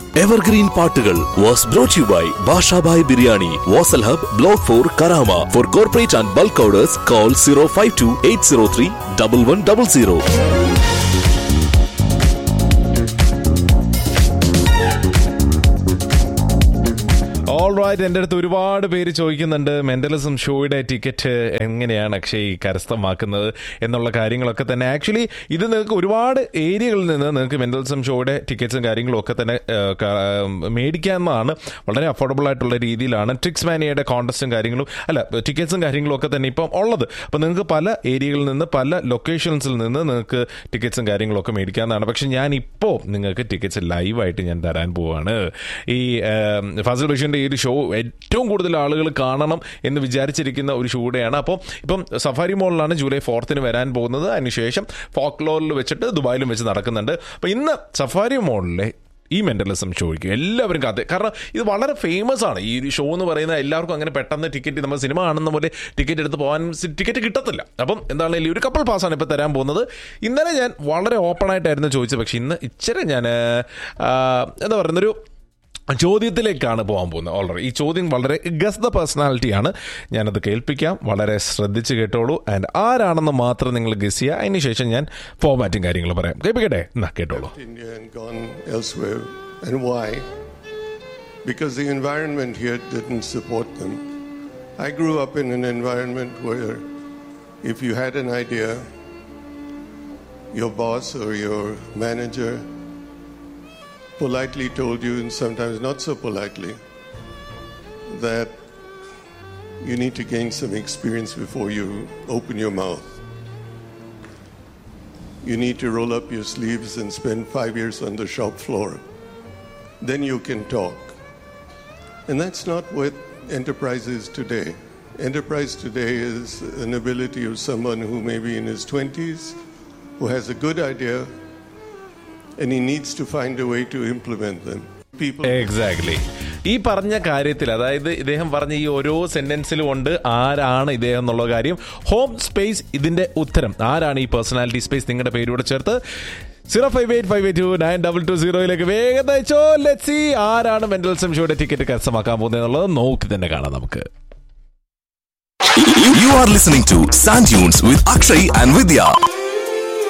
Evergreen പാട്ടുകൾ was brought you by Basha Bhai biryani Vasal hub block four Karama for corporate and bulk orders call zero five two eight zero three double one double zero all right എൻ്റെ അടുത്ത് ഒരുപാട് പേര് ചോദിക്കുന്നുണ്ട് mentalism ഷോയുടെ ticket എങ്ങനെയാണ് അക്ഷയ് കരസ്ഥമാക്കുന്നത് എന്നുള്ള കാര്യങ്ങളൊക്കെ തന്നെ ആക്ച്വലി ഇത് നിങ്ങൾക്ക് ഒരുപാട് ഏരിയകളിൽ നിന്ന് നിങ്ങൾക്ക് മെന്റലിസം ഷോയുടെ ടിക്കറ്റ്സും കാര്യങ്ങളും ഒക്കെ തന്നെ ഏഹ്, ക- മേടിക്കാവുന്നതാണ് വളരെ അഫോർഡബിൾ ആയിട്ടുള്ള രീതിയിലാണ് ട്രിക്സ് മാനിയയുടെ കോൺടസ്റ്റും കാര്യങ്ങളും അല്ല ടിക്കറ്റ്സും കാര്യങ്ങളും ഒക്കെ തന്നെ ഇപ്പം ഉള്ളത് അപ്പോൾ നിങ്ങൾക്ക് പല ഏരിയകളിൽ നിന്ന് പല ലൊക്കേഷൻസിൽ നിന്ന് നിങ്ങൾക്ക് ടിക്കറ്റ്സും കാര്യങ്ങളും ഒക്കെ മേടിക്കാവുന്നതാണ് പക്ഷെ ഞാൻ ഇപ്പോൾ നിങ്ങൾക്ക് ടിക്കറ്റ്സ് ലൈവായിട്ട് ഞാൻ തരാൻ പോവാണ് ഈ ഏം, ഫസൽ ബഷീറിന്റെ ഈ ഒരു ഷോ ഏറ്റവും കൂടുതൽ ആളുകൾ കാണണം എന്ന് വിചാരിച്ചിരിക്കുന്ന ഒരു ഷൂടെയാണ് അപ്പോൾ ഇപ്പം സഫാരി മോളിലാണ് ജൂലൈ ഫോർത്തിന് വരാൻ പോകുന്നത് അതിനുശേഷം ഫോക്ലോറിൽ വെച്ചിട്ട് ദുബായിലും വെച്ച് നടക്കുന്നുണ്ട് അപ്പോൾ ഇന്ന് സഫാരി മോളിലെ ഈ മെന്റലിസം ഷോയ്ക്ക് എല്ലാവരും കാത്ത് കാരണം ഇത് വളരെ ഫേമസ് ആണ് ഈ ഒരു ഷോ എന്ന് പറയുന്നത് എല്ലാവർക്കും അങ്ങനെ പെട്ടെന്ന് ടിക്കറ്റ് നമ്മൾ സിനിമ കാണുന്ന പോലെ ടിക്കറ്റ് എടുത്ത് പോകാൻ ടിക്കറ്റ് കിട്ടത്തില്ല അപ്പം എന്താണെങ്കിലും ഒരു കപ്പിൾ പാസ്സാണ് ഇപ്പോൾ തരാൻ പോകുന്നത് ഇന്നലെ ഞാൻ വളരെ ഓപ്പൺ ആയിട്ടായിരുന്നു ചോദിച്ചത് പക്ഷേ ഇന്ന് ഇച്ചിരി ഞാൻ ആ, എന്താ പറയുന്നൊരു ചോദ്യത്തിലേക്കാണ് പോകാൻ പോകുന്നത് ഓൾറെഡി ഈ ചോദ്യം വളരെ ഗസ് ദ പേഴ്സണാലിറ്റിയാണ് ഞാനത് കേൾപ്പിക്കാം വളരെ ശ്രദ്ധിച്ച് കേട്ടോളൂ ആൻഡ് ആരാണെന്ന് മാത്രം നിങ്ങൾ ഗസ് ചെയ്യുക അതിന് ശേഷം ഞാൻ ഫോമാറ്റും കാര്യങ്ങളും പറയാം കേൾപ്പിക്കട്ടെ എന്നാ കേട്ടോളൂ India and gone elsewhere. And why? Because the environment here didn't support them. I grew up in an environment where if you had an idea, your boss or your manager politely told you, and sometimes not so politely, that you need to gain some experience before you open your mouth. You need to roll up your sleeves and spend five years on the shop floor. Then you can talk. And that's not what enterprise is today. Enterprise today is an ability of someone who may be in his 20s, who has a good idea, and he needs to find a way to implement them. People. Exactly ഈ പറഞ്ഞ കാര്യത്തിൽ അതായത് ഇദ്ദേഹം പറഞ്ഞ ഈ ഓരോ സെന്റൻസിലും ഉണ്ട് ആരാണ് ഇദ്ദേഹം എന്നുള്ള കാര്യം ഹോം സ്പേസ് ഇതിന്റെ ഉത്തരം ആരാണ് ഈ പേഴ്സണാലിറ്റി സ്പേസ് നിങ്ങളുടെ പേരൂടെ ചേർത്ത് zero five eight five eight two nine double two സീറോയിലേക്ക് വേഗം അയച്ചോ ലെറ്റ് സി ആരാണ് മെന്റൽസം ഷോയുടെ ടിക്കറ്റ് കരസ്ഥമാക്കാൻ പോകുന്നത് എന്നുള്ളത് നോക്കി തന്നെ കാണാം നമുക്ക് You are listening to Sand Dunes with Akshay and Vidya.